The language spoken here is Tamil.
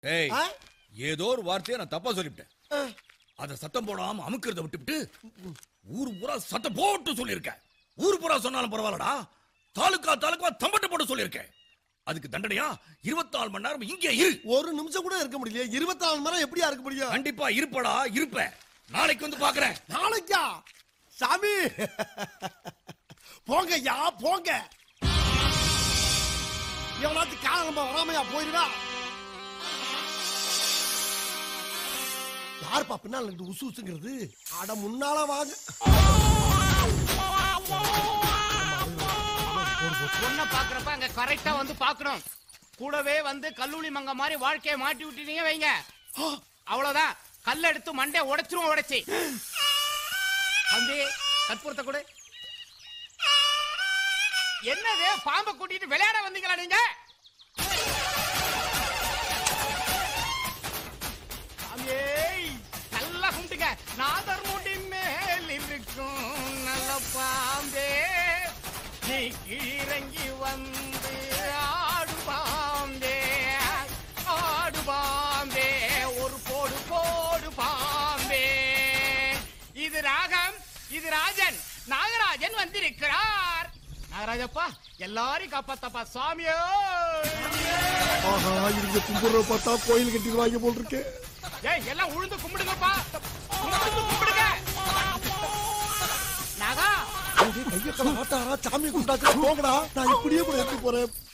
ஏய் ஆ? ஏதோ ஒரு வார்த்தையை நான் தப்பா சொல்லிவிட்டேன் ஆ, அத சத்தம் போடாம அமுக்கிறத விட்டுவிட்டு ஊர் பூரா சத்தம் போட்டு சொல்லியிருக்கேன் ஊர் பூரா சொன்னாலும் பரவாயில்லடா தாலுக்கா தாலுக்கா தம்பட்ட போட்டு சொல்லியிருக்கேன் அதுக்கு தண்டனையா இருபத்தி நாலு மணி நேரம் இங்கே இரு ஒரு நிமிஷம் கூட இருக்க முடியல இருபத்தி நாலு மணி நேரம் எப்படியா இருக்க முடியும் கண்டிப்பா இருப்படா இருப்ப நாளைக்கு வந்து பாக்குறேன் நாளைக்கா சாமி போங்க யா போங்க எவனாச்சும் காலம்ப வராமையா போயிருவா யாருப்பா பின்னால் இருந்து உசு உசுங்கிறது அட முன்னால வாங்க பொண்ணை பாக்குறப்ப அங்க கரெக்டா வந்து பாக்கணும் கூடவே வந்து கல்லூரி மங்க மாதிரி வாழ்க்கைய மாட்டி விட்டுட்டீங்க வைங்க அவ்வளவுதான் கல்ல எடுத்து மண்டை உடைச்சிரும் உடைச்சி தம்பி கற்பூரத்தை கொடு என்னது பாம்பை கூட்டிட்டு விளையாட வந்தீங்களா நீங்க சாமியே, நல்லா கும்பிட்டுங்க நாதர் முடி மேல் இருக்கும் நல்ல பாம்பே நீ இறங்கி வந்து ஆடு பாம்பே ஆடு பாம்பே ஒரு போடு போடு பாம்பே இது ராகம் இது ராஜன் நாகராஜன் வந்திருக்கிறார் நாகராஜப்பா எல்லாரையும் காப்பாத்தப்பா சுவாமியோ ஆஹா இங்க கும்பிடுற பார்த்தா கோயில் கட்டிடுவாங்க போல் இருக்கு ஏய் எல்லாம் உழுந்து கும்பிடுங்கப்பா உழுந்து கும்பிடுங்க நாகா கைய கல மாட்டாரா சாமி கும்பிட்டாச்சு போங்கடா நான் இப்படியே கூட எடுத்து போறேன்